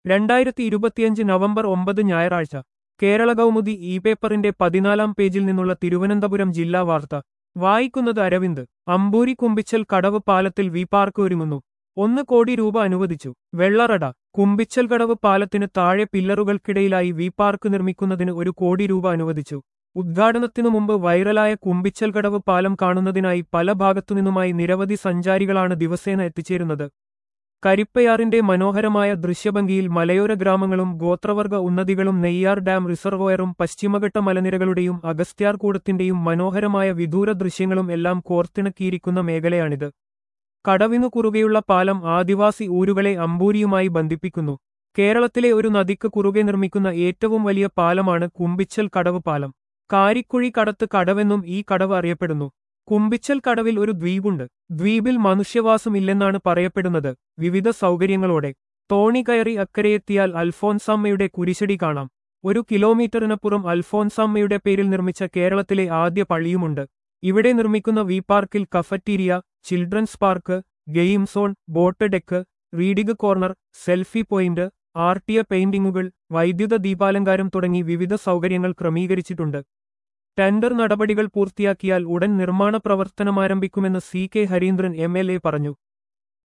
രണ്ടായിരത്തി ഇരുപത്തിയഞ്ച് നവംബർ ഒമ്പത് ഞായറാഴ്ച കേരള കൗമുദി ഇ പേപ്പറിന്റെ പതിനാലാം പേജിൽ നിന്നുള്ള തിരുവനന്തപുരം ജില്ലാ വാർത്ത വായിക്കുന്നത് അരവിന്ദ് അമ്പൂരി കുമ്പിച്ചൽ കടവ് പാലത്തിൽ വി പാർക്ക് ഒരുങ്ങുന്നു ഒന്ന് കോടി രൂപ അനുവദിച്ചു വെള്ളറട കുമ്പിച്ചൽ കടവ് പാലത്തിന് താഴെ പില്ലറുകൾക്കിടയിലായി വി പാർക്ക് നിർമ്മിക്കുന്നതിന് ഒരു കോടി രൂപ അനുവദിച്ചു ഉദ്ഘാടനത്തിനു മുമ്പ് വൈറലായ കുമ്പിച്ചൽ കടവ് പാലം കാണുന്നതിനായി പല ഭാഗത്തുനിന്നുമായി നിരവധി സഞ്ചാരികളാണ് ദിവസേന എത്തിച്ചേരുന്നത് കരിപ്പയാറിന്റെ മനോഹരമായ ദൃശ്യഭംഗിയിൽ മലയോര ഗ്രാമങ്ങളും ഗോത്രവർഗ ഉന്നതികളും നെയ്യാർ ഡാം റിസർവോയറും പശ്ചിമഘട്ട മലനിരകളുടെയും അഗസ്ത്യാർകൂടത്തിന്റെയും മനോഹരമായ വിദൂര ദൃശ്യങ്ങളും എല്ലാം കോർത്തിണക്കിയിരിക്കുന്ന മേഖലയാണിത് കടവിനു കുറുകെയുള്ള പാലം ആദിവാസി ഊരുകളെ അമ്പൂരിയുമായി ബന്ധിപ്പിക്കുന്നു കേരളത്തിലെ ഒരു നദിക്ക് കുറുകെ നിർമ്മിക്കുന്ന ഏറ്റവും വലിയ പാലമാണ് കുമ്പിച്ചൽ കടവ് പാലം കാരിക്കുഴി കടത്ത് കടവെന്നും ഈ കടവ് അറിയപ്പെടുന്നു കുമ്പിച്ചൽ കടവിൽ ഒരു ദ്വീപുണ്ട് ദ്വീപിൽ മനുഷ്യവാസമില്ലെന്നാണ് പറയപ്പെടുന്നത് വിവിധ സൗകര്യങ്ങളോടെ തോണി കയറി അക്കരെയെത്തിയാൽ അൽഫോൻസാമ്മയുടെ കുരിശടി കാണാം ഒരു കിലോമീറ്ററിനപ്പുറം അൽഫോൻസാമ്മയുടെ പേരിൽ നിർമ്മിച്ച കേരളത്തിലെ ആദ്യ പള്ളിയുമുണ്ട് ഇവിടെ നിർമ്മിക്കുന്ന വി പാർക്കിൽ cafeteria children's park game zone boat deck reading corner selfie point ആർട്ടിയ പെയിന്റിങ്ങുകൾ വൈദ്യുത ദീപാലങ്കാരം തുടങ്ങി വിവിധ സൗകര്യങ്ങൾ ക്രമീകരിച്ചിട്ടുണ്ട് ടെൻഡർ നടപടികൾ പൂർത്തിയാക്കിയാൽ ഉടൻ നിർമ്മാണ പ്രവർത്തനമാരംഭിക്കുമെന്ന് C K Harindran M L A പറഞ്ഞു